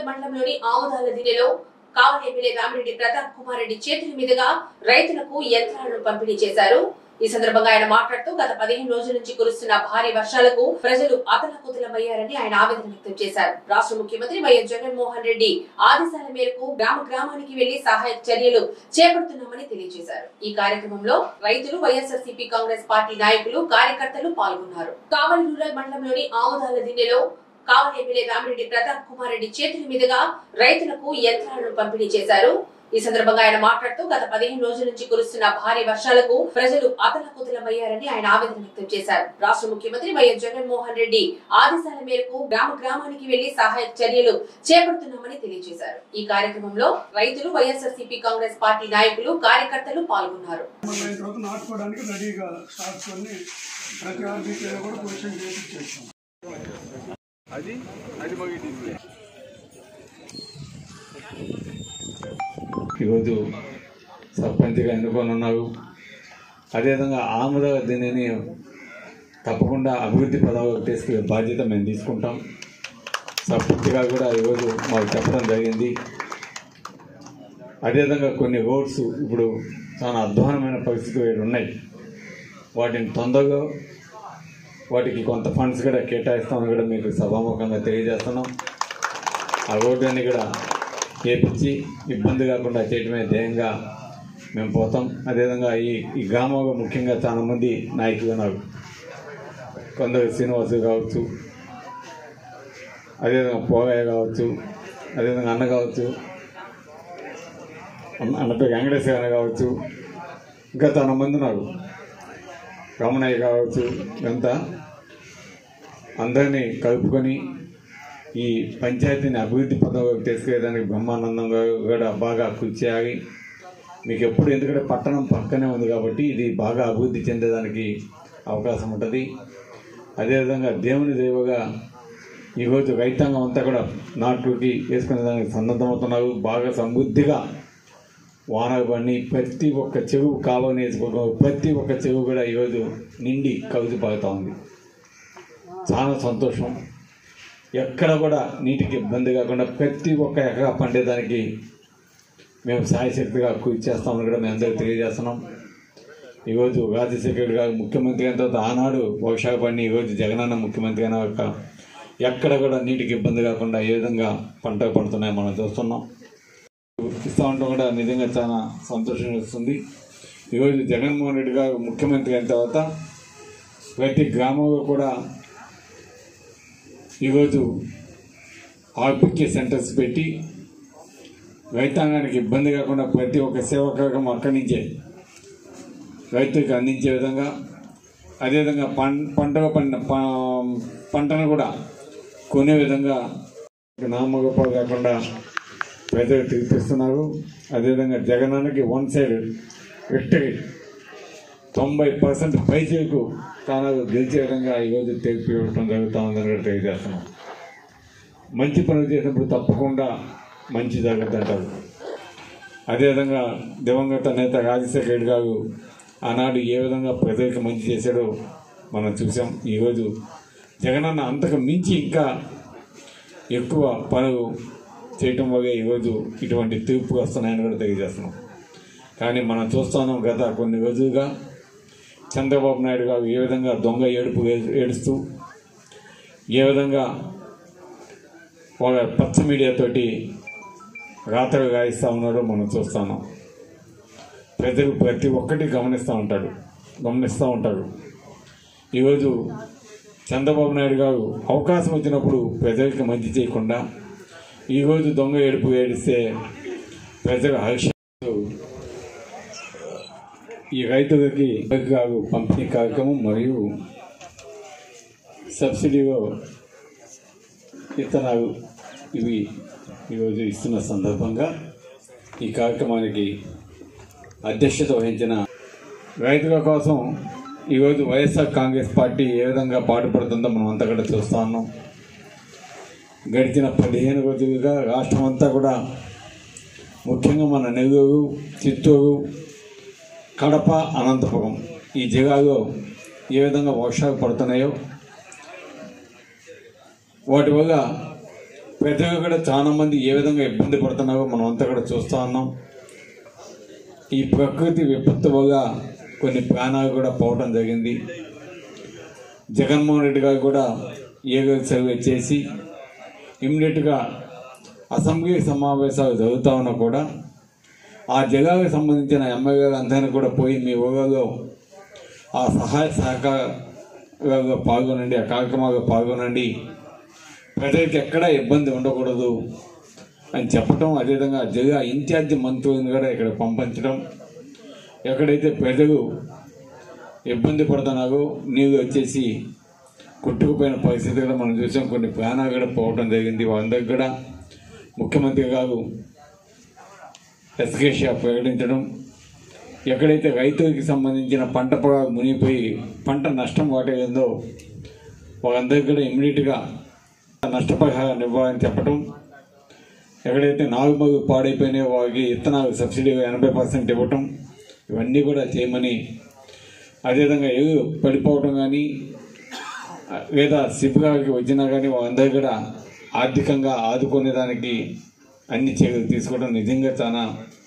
మండలంలోని ఆముదాల దినెలో కావలి ఎమ్మెల్యే రామిరెడ్డి ప్రతాప్ కుమార్ రెడ్డి చేతుల మీదుగా రైతులకు యంత్రాలను పంపిణీ చేశారు ఈ సందర్భంగా ఆయన మాట్లాడుతూ గత పదిహేను రోజుల నుంచి కురుస్తున్న భారీ వర్షాలకు ప్రజలు అతలకుతలమయ్యారని ఆయన ఆవేదన వ్యక్తం చేశారు రాష్ట్ర ముఖ్యమంత్రి వైఎస్ జగన్మోహన్ రెడ్డి ఆదేశాల మేరకు గ్రామ గ్రామానికి వెళ్లి సహాయ చర్యలు చేపడుతున్నామని తెలియజేశారు ఈ కార్యక్రమంలో రైతులు వైఎస్ఆర్సీపీ కాంగ్రెస్ పార్టీ నాయకులు కార్యకర్తలు పాల్గొన్నారు కావలి రూరల్ మండలంలోని ఆముదాల దిన్నెలో కావలి ఎమ్మెల్యే రామిరెడ్డి ప్రతాప్ కుమార్ రెడ్డి చేతుల మీదుగా రైతులకు యంత్రాలను పంపిణీ చేశారు ఈ సందర్భంగా ఆయన మాట్లాడుతూ గత పదిహేను రోజుల నుంచి కురుస్తున్న భారీ వర్షాలకు ప్రజలు అతలకుతలమయ్యారని ఆయన ఆవేదన వ్యక్తం చేశారు రాష్ట్ర ముఖ్యమంత్రి వైఎస్ జగన్మోహన్ రెడ్డి ఆదేశాల మేరకు గ్రామ గ్రామానికి వెళ్లి సహాయ చర్యలు చేపడుతున్నామని తెలియజేశారు ఈ కార్యక్రమంలో రైతులు వైఎస్ఆర్సీపీ కాంగ్రెస్ పార్టీ నాయకులు కార్యకర్తలు పాల్గొన్నారు మన అయిన తర్వాత నాటుకోవడానికి రెడీగా స్టార్ట్స్ అన్ని ప్రతి ఆర్బీకే కూడా పొజిషన్ చేసి చేస్తాం అది అది మగిటింది ఈరోజు సర్పంచ్గా ఎన్నుకొని ఉన్నారు అదేవిధంగా ఆముద దీనిని తప్పకుండా అభివృద్ధి పదవికి తీసుకునే బాధ్యత మేము తీసుకుంటాం సర్పంచ్గా కూడా ఈరోజు మాకు చెప్పడం జరిగింది అదేవిధంగా కొన్ని రోడ్స్ ఇప్పుడు చాలా అధ్వానమైన పరిస్థితులు ఉన్నాయి వాటిని తొందరగా వాటికి కొంత ఫండ్స్ కూడా కేటాయిస్తామని కూడా మీకు సభాముఖంగా తెలియజేస్తున్నాం ఆ రోడ్లన్నీ కూడా చేపించి ఇబ్బంది కాకుండా చేయటమే ధ్యేయంగా మేము పోతాం అదేవిధంగా ఈ ఈ గ్రామంలో ముఖ్యంగా చాలా మంది నాయకులు ఉన్నారు కొందరు శ్రీనివాసు కావచ్చు అదేవిధంగా పోగయ్య కావచ్చు అదేవిధంగా అన్న కావచ్చు అన్న- అన్న పేరు వెంకటేశ్వర అన్న కావచ్చు ఇంకా చాలా మంది ఉన్నారు రమణయ్య కావచ్చు ఇదంతా అందరినీ కలుపుకొని ఈ పంచాయతీని అభివృద్ధి పదంలోకి తీసుకెళ్ళడానికి బ్రహ్మానందంగా కూడా బాగా కృషి చేయాలి మీకు ఎప్పుడు ఎందుకంటే పట్టణం పక్కనే ఉంది కాబట్టి ఇది బాగా అభివృద్ధి చెందేదానికి అవకాశం ఉంటుంది అదేవిధంగా దేవుని దేవగా ఈరోజు రైతాంగం అంతా కూడా నాటుకి వేసుకునే దానికి సన్నద్ధమవుతున్నారు బాగా సమృద్ధిగా వానలు పడి ప్రతి ఒక్క చెరువు కాలువ నేర్చుకుంటున్నారు ప్రతి ఒక్క చెరువు కూడా ఈరోజు నిండి కవిసి పడుతూ ఉంది చాలా సంతోషం ఎక్కడ కూడా నీటికి ఇబ్బంది కాకుండా ప్రతి ఒక్క ఎకరా పండేదానికి మేము సాయశక్తిగా కృషి చేస్తామని కూడా మేము అందరికీ తెలియజేస్తున్నాం ఈరోజు రాజశేఖర్ గారు ముఖ్యమంత్రి అయిన తర్వాత ఆనాడు వర్షాలు పడిన ఈరోజు జగనన్న ముఖ్యమంత్రి అయిన ఒక ఎక్కడ కూడా నీటికి ఇబ్బంది కాకుండా ఏ విధంగా పంటలు పడుతున్నాయో మనం చూస్తున్నాం ఇస్తూ ఉండటం కూడా నిజంగా చాలా సంతోషం ఇస్తుంది ఈరోజు జగన్మోహన్ రెడ్డి గారు ముఖ్యమంత్రి అయిన తర్వాత ప్రతి గ్రామంలో కూడా ఈరోజు ఆర్పికే సెంటర్స్ పెట్టి రైతాంగానికి ఇబ్బంది కాకుండా ప్రతి ఒక్క సేవా కార్యక్రమం అక్కడి నుంచే రైతులకు అందించే విధంగా అదేవిధంగా పం పంటగా పండిన ప- పంటను కూడా కొనే విధంగా నామగోపాలు కాకుండా ప్రజలు తీర్పిస్తున్నారు అదేవిధంగా జగనానికి వన్ సైడ్ విక్టరీ తొంభై పర్సెంట్ పైచీలకు తాను గెలిచే విధంగా ఈరోజు తీర్పు ఇవ్వడం జరుగుతుందని కూడా తెలియజేస్తున్నాం మంచి పనులు చేసినప్పుడు తప్పకుండా మంచి జరుగుతుంటారు అదేవిధంగా దివంగత నేత రాజశేఖర రెడ్డి గారు ఆనాడు ఏ విధంగా ప్రజలకు మంచి చేశాడో మనం చూసాం ఈరోజు జగనన్న అంతకు మించి ఇంకా ఎక్కువ పనులు చేయటం వల్ల ఈరోజు ఇటువంటి తీర్పు వస్తున్నాయని కూడా తెలియజేస్తున్నాం కానీ మనం చూస్తున్నాం గత కొన్ని రోజులుగా చంద్రబాబు నాయుడు గారు ఏ విధంగా దొంగ ఏడుపు ఏ- ఏడుస్తూ ఏ విధంగా ఒక పచ్చ మీడియాతోటి రాతలు గాయిస్తూ ఉన్నాడో మనం చూస్తున్నాం ప్రజలు ప్రతి ఒక్కటి గమనిస్తూ ఉంటాడు గమనిస్తూ ఉంటాడు ఈరోజు చంద్రబాబు నాయుడు గారు అవకాశం వచ్చినప్పుడు ప్రజలకు మంచి చేయకుండా ఈరోజు దొంగ ఏడుపు ఏడిస్తే ప్రజలు హర్ష ఈ రైతులకి గారు పంపిణీ కార్యక్రమం మరియు సబ్సిడీలో విత్తనాలు ఇవి ఈరోజు ఇస్తున్న సందర్భంగా ఈ కార్యక్రమానికి అధ్యక్షత వహించిన రైతుల కోసం ఈరోజు వైఎస్ఆర్ కాంగ్రెస్ పార్టీ ఏ విధంగా పాటుపడుతుందో మనం అంతా కూడా చూస్తా ఉన్నాం గడిచిన పదిహేను రోజులుగా రాష్ట్రం అంతా కూడా ముఖ్యంగా మన నెల్లూరు చిత్తూరు కడప అనంతపురం ఈ జిల్లాలో ఏ విధంగా వర్షాలు పడుతున్నాయో వాటి వల్ల ప్రజలు కూడా చాలా మంది ఏ విధంగా ఇబ్బంది పడుతున్నారో మనం అంతా కూడా చూస్తూ ఉన్నాం ఈ ప్రకృతి విపత్తు వల్ల కొన్ని ప్రాణాలు కూడా పోవడం జరిగింది జగన్మోహన్ రెడ్డి గారు కూడా ఏగల్ సర్వే చేసి ఇమ్మీడియట్గా అసెంబ్లీ సమావేశాలు జరుగుతా ఉన్నా కూడా ఆ జిల్లాకు సంబంధించిన ఎమ్మెల్యేలు అందరినీ కూడా పోయి మీ ఊళ్ళలో ఆ సహాయ సహకారాల్లో పాల్గొనండి ఆ కార్యక్రమాల్లో పాల్గొనండి ప్రజలకు ఎక్కడా ఇబ్బంది ఉండకూడదు అని చెప్పటం అదేవిధంగా జిల్లా ఇన్ఛార్జి మంత్రులను కూడా ఇక్కడ పంపించడం ఎక్కడైతే ప్రజలు ఇబ్బంది పడుతున్నారో నీళ్ళు వచ్చేసి కొట్టుకుపోయిన పరిస్థితి కూడా మనం చూసాం కొన్ని ప్రాణాలు కూడా పోవడం జరిగింది వాళ్ళందరికీ కూడా ముఖ్యమంత్రి గారు ఎస్కేషియా ప్రకటించడం ఎక్కడైతే రైతులకి సంబంధించిన పంట పొలాలు మునిగిపోయి పంట నష్టం వాటైందో వాళ్ళందరికీ కూడా ఇమ్మీడియట్గా నష్టపరిహారాన్ని ఇవ్వాలని చెప్పడం ఎక్కడైతే నాలుగు పాడైపోయినాయో వారికి ఇత్తనాలు సబ్సిడీ ఎనభై పర్సెంట్ ఇవ్వటం ఇవన్నీ కూడా చేయమని అదేవిధంగా ఎగు పడిపోవడం కానీ లేదా శిబిరాలకి వచ్చినా కానీ వాళ్ళందరూ కూడా ఆర్థికంగా ఆదుకునేదానికి అన్ని చర్యలు తీసుకోవడం నిజంగా చాలా